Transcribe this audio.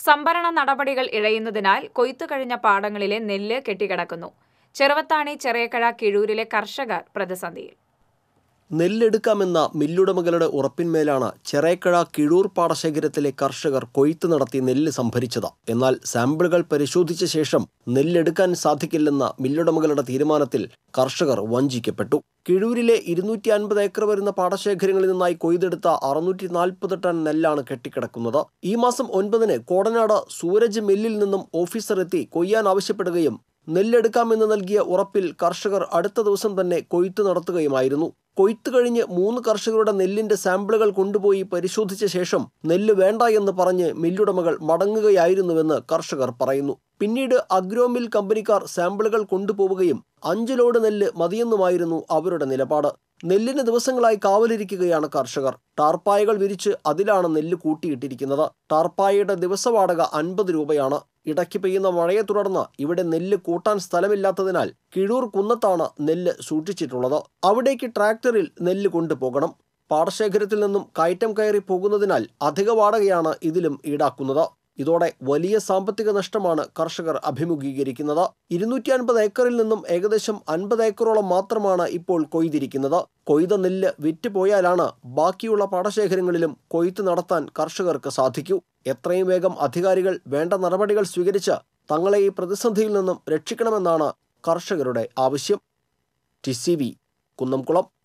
സംഭരണ നടപടികൾ ഇഴയുന്നതിനാൽ കൊയ്ത്തു കഴിഞ്ഞ പാടങ്ങളിലെ നെല്ല് കെട്ടിക്കിടക്കുന്നു ചെറുവത്താണി ചെറിയക്കഴ കിഴൂരിലെ കർഷകർ പ്രതിസന്ധിയിൽ നെല്ലെടുക്കാമെന്ന മില്ലുടമകളുടെ ഉറപ്പിന്മേലാണ് ചെറേക്കഴ കിഴൂർ പാടശേഖരത്തിലെ കർഷകർ കൊയ്ത്ത് നടത്തി നെല്ല് സംഭരിച്ചത് എന്നാൽ സാമ്പിളുകൾ പരിശോധിച്ച ശേഷം നെല്ലെടുക്കാൻ സാധിക്കില്ലെന്ന മില്ലുടമകളുടെ തീരുമാനത്തിൽ കർഷകർ വഞ്ചിക്കപ്പെട്ടു കിഴൂരിലെ ഇരുന്നൂറ്റി അൻപത് ഏക്കർ വരുന്ന പാടശേഖരങ്ങളിൽ നിന്നായി കൊയ്തെടുത്ത അറുന്നൂറ്റി നാൽപ്പത് ടൺ നെല്ലാണ് കെട്ടിക്കിടക്കുന്നത് ഈ മാസം ഒൻപതിന് കോടനാട് സൂരജ് മില്ലിൽ നിന്നും ഓഫീസർ എത്തി കൊയ്യാൻ ആവശ്യപ്പെടുകയും നെല്ലെടുക്കാമെന്ന് നൽകിയ ഉറപ്പിൽ കർഷകർ അടുത്ത ദിവസം തന്നെ കൊയ്ത്ത് നടത്തുകയുമായിരുന്നു കൊയ്ത്ത് കഴിഞ്ഞ് മൂന്ന് കർഷകരുടെ നെല്ലിന്റെ സാമ്പിളുകൾ കൊണ്ടുപോയി പരിശോധിച്ച ശേഷം നെല്ല് വേണ്ട എന്ന് പറഞ്ഞ് മില്ലുടമകൾ മടങ്ങുകയായിരുന്നുവെന്ന് കർഷകർ പറയുന്നു പിന്നീട് അഗ്രോമിൽ കമ്പനിക്കാർ സാമ്പിളുകൾ കൊണ്ടുപോവുകയും അഞ്ച് ലോഡ് നെല്ല് മതിയെന്നുമായിരുന്നു അവരുടെ നിലപാട് നെല്ലിന് ദിവസങ്ങളായി കാവലിരിക്കുകയാണ് കർഷകർ ടാർപ്പായകൾ വിരിച്ച് അതിലാണ് നെല്ല് കൂട്ടിയിട്ടിരിക്കുന്നത് ടാർപ്പായയുടെ ദിവസവാടക അൻപത് രൂപയാണ് ഇടയ്ക്ക് പെയ്യുന്ന മഴയെ തുടർന്ന് ഇവിടെ നെല്ല് കൂട്ടാൻ സ്ഥലമില്ലാത്തതിനാൽ കിഴൂർ കുന്നത്താണ് നെല്ല് സൂക്ഷിച്ചിട്ടുള്ളത് അവിടേക്ക് ട്രാക്ടറിൽ നെല്ല് കൊണ്ടുപോകണം പാടശേഖരത്തിൽ നിന്നും കയറ്റം കയറി പോകുന്നതിനാൽ അധിക വാടകയാണ് ഇതിലും ഈടാക്കുന്നത് ഇതോടെ വലിയ സാമ്പത്തിക നഷ്ടമാണ് കർഷകർ അഭിമുഖീകരിക്കുന്നത് ഇരുന്നൂറ്റി അൻപത് ഏക്കറിൽ നിന്നും ഏകദേശം അൻപത് ഏക്കറോളം മാത്രമാണ് ഇപ്പോൾ കൊയ്തിരിക്കുന്നത് കൊയ്ത നെല്ല് വിറ്റുപോയാലാണ് ബാക്കിയുള്ള പാടശേഖരങ്ങളിലും കൊയ്ത്ത് നടത്താൻ കർഷകർക്ക് സാധിക്കൂ എത്രയും വേഗം അധികാരികൾ വേണ്ട നടപടികൾ സ്വീകരിച്ച് തങ്ങളെ ഈ പ്രതിസന്ധിയിൽ നിന്നും രക്ഷിക്കണമെന്നാണ് കർഷകരുടെ ആവശ്യം ടി സി വി കുന്നംകുളം